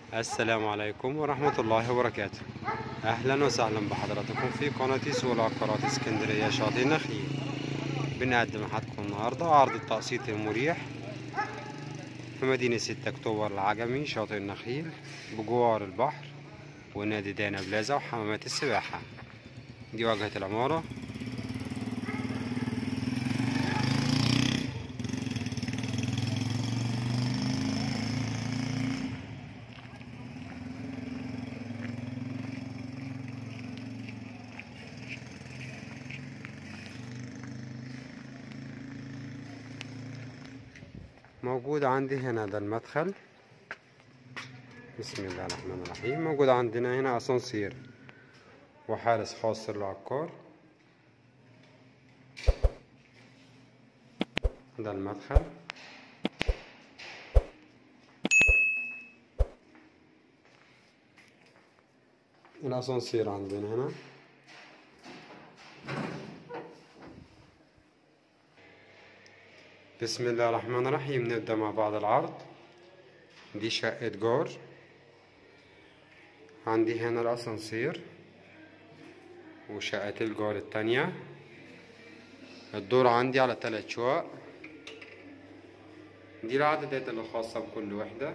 السلام عليكم ورحمة الله وبركاته أهلا وسهلا بحضراتكم في قناة سوق العقارات اسكندرية شاطئ النخيل بنقدم لحضراتكم النهاردة عرض التقسيط المريح في مدينة 6 أكتوبر العجمي شاطئ النخيل بجوار البحر ونادي دانا بلازا وحمامات السباحة دي واجهة العمارة موجود عندي هنا ده المدخل بسم الله الرحمن الرحيم موجود عندنا هنا اسانسير وحارس خاص للعقار ده المدخل الاسانسير عندنا هنا بسم الله الرحمن الرحيم نبدأ مع بعض العرض دي شقة جار عندي هنا الأسانسير وشقة الجار التانية الدور عندي على تلات شقق دي العددات اللي خاصة بكل وحدة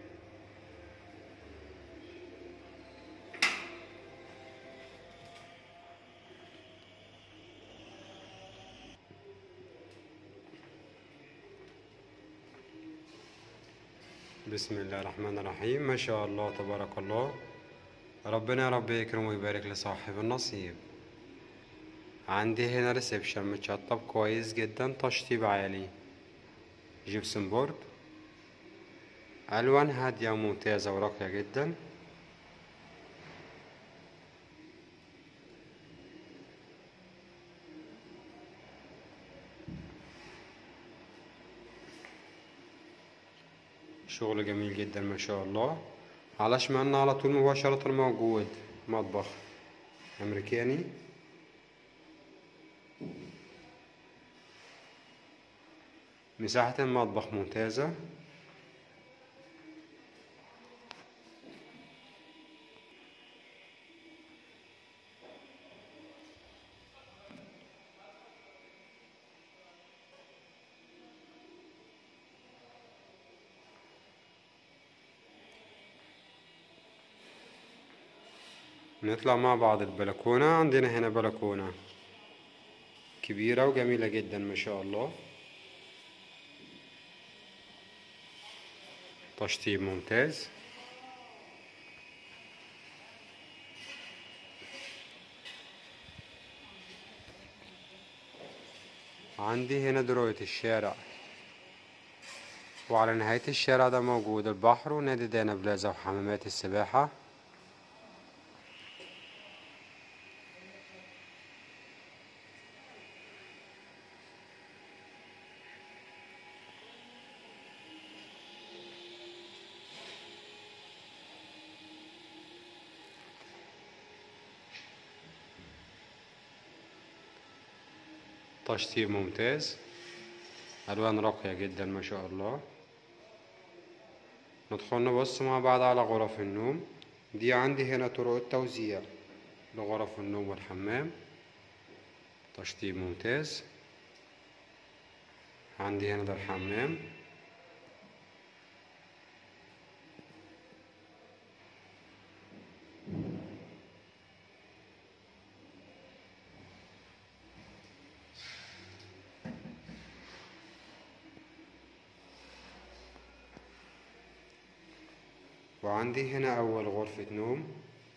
بسم الله الرحمن الرحيم ما شاء الله تبارك الله ربنا يا رب يكرم ويبارك لصاحب النصيب عندي هنا ريسبشن متشطب كويس جدا تشطيب عالي جبسن بورد الوان هاديه وممتازه وراقيه جدا شغل جميل جدا ما شاء الله على شمالنا على طول مباشرة موجود مطبخ أمريكاني مساحة المطبخ ممتازة نطلع مع بعض البلكونة عندنا هنا بلكونة كبيرة وجميلة جدا ما شاء الله تشطيب ممتاز عندي هنا دروية الشارع وعلى نهاية الشارع ده موجود البحر ونادي دانا بلازا وحمامات السباحة تشطيب ممتاز ألوان راقية جدا ما شاء الله ندخل نبص مع بعض على غرف النوم دي عندي هنا طرق التوزيع لغرف النوم والحمام تشطيب ممتاز عندي هنا ده الحمام وعندي هنا أول غرفة نوم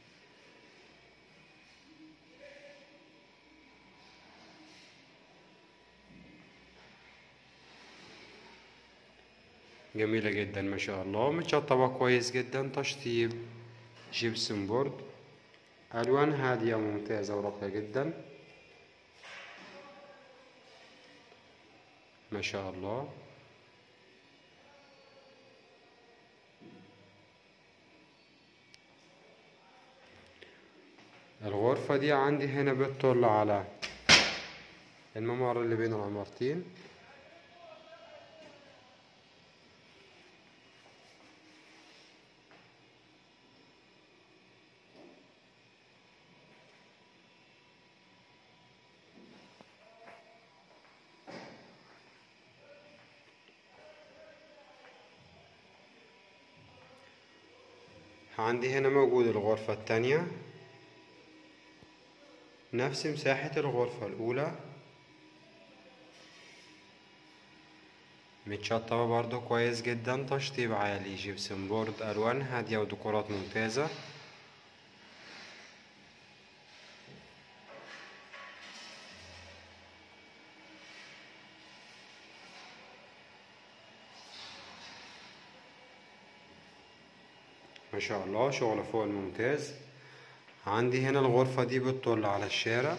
جميلة جدا ما شاء الله متشطبة كويس جدا تشطيب جبسن بورد ألوان هادية ممتازة وراقية جدا ما شاء الله الغرفة دي عندي هنا بتطل على الممر اللي بين العمارتين عندي هنا موجود الغرفة التانية نفس مساحة الغرفة الأولى متشطبة برضو كويس جدا تشطيب عالي جبسن بورد ألوان هادية وديكورات ممتازة ما شاء الله شغل فوق الممتاز عندي هنا الغرفة دي بتطل على الشارع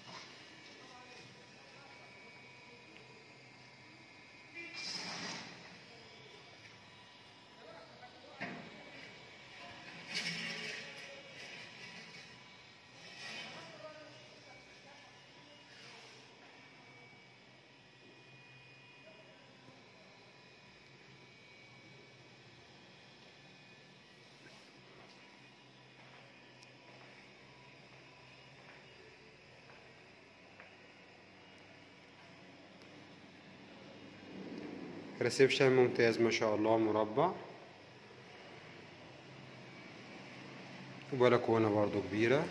ريسبشن ممتاز ما شاء الله مربع وبلكونة برضو كبيرة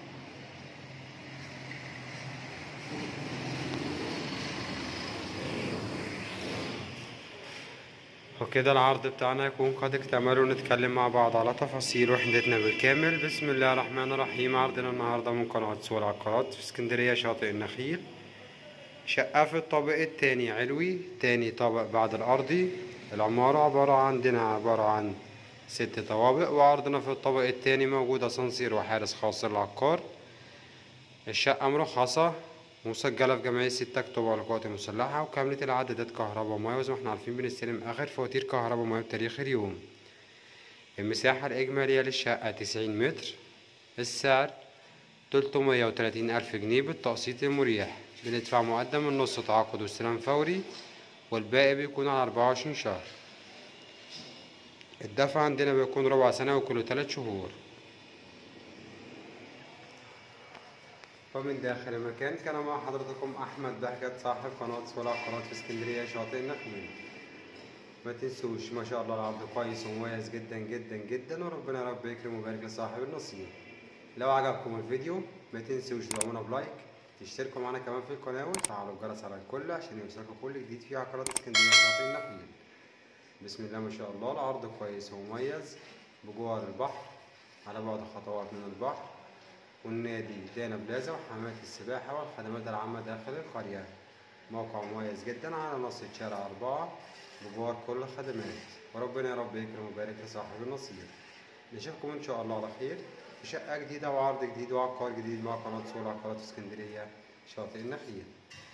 وكده العرض بتاعنا يكون قد اكتمل ونتكلم مع بعض على تفاصيل وحدتنا بالكامل بسم الله الرحمن الرحيم عرضنا النهاردة من قناة سوق العقارات في اسكندرية شاطئ النخيل شقة في الطابق التاني علوي تاني طابق بعد الأرضي العمارة عبارة عندنا عبارة عن ست طوابق وعرضنا في الطابق التاني موجود أسانسير وحارس خاص للعقار الشقة مرخصة مسجلة في جمعية ستة أكتوبر للقوات المسلحة وكاملة العدادات كهرباء ومياه وزي ما احنا عارفين بنستلم آخر فواتير كهرباء ومياه بتاريخ اليوم المساحة الإجمالية للشقة تسعين متر السعر تلتمية وتلاتين ألف جنيه بالتقسيط المريح بندفع مقدم النص تعاقد واستلام فوري والباقي بيكون على أربعة وعشرين شهر الدفع عندنا بيكون ربع سنة وكل تلات شهور ومن داخل المكان كان مع حضرتكم أحمد بهجت صاحب قناة سولا قناة في اسكندرية شاطئ النخيل ما تنسوش ما شاء الله العرض كويس ومميز جدا جدا جدا وربنا يا رب يكرم ويبارك لصاحب النصيب لو عجبكم الفيديو ما تنسوش تدعمونا بلايك تشتركوا معنا كمان في القناة وتفعلوا الجرس على الكل عشان يوصلكوا كل جديد في عقارات اسكندرية شاطئ النخيل بسم الله ما شاء الله العرض كويس ومميز بجوار البحر على بعد خطوات من البحر والنادي دانا بلازا وحمامات السباحة والخدمات العامة داخل القرية موقع مميز جدا على نص شارع أربعة بجوار كل الخدمات وربنا يا رب يكرم ويبارك لصاحب النصيب نشوفكم إن شاء الله على خير في شقة جديدة وعرض جديد وعقار جديد مع قناة سول عقارات اسكندرية شاطئ النخيل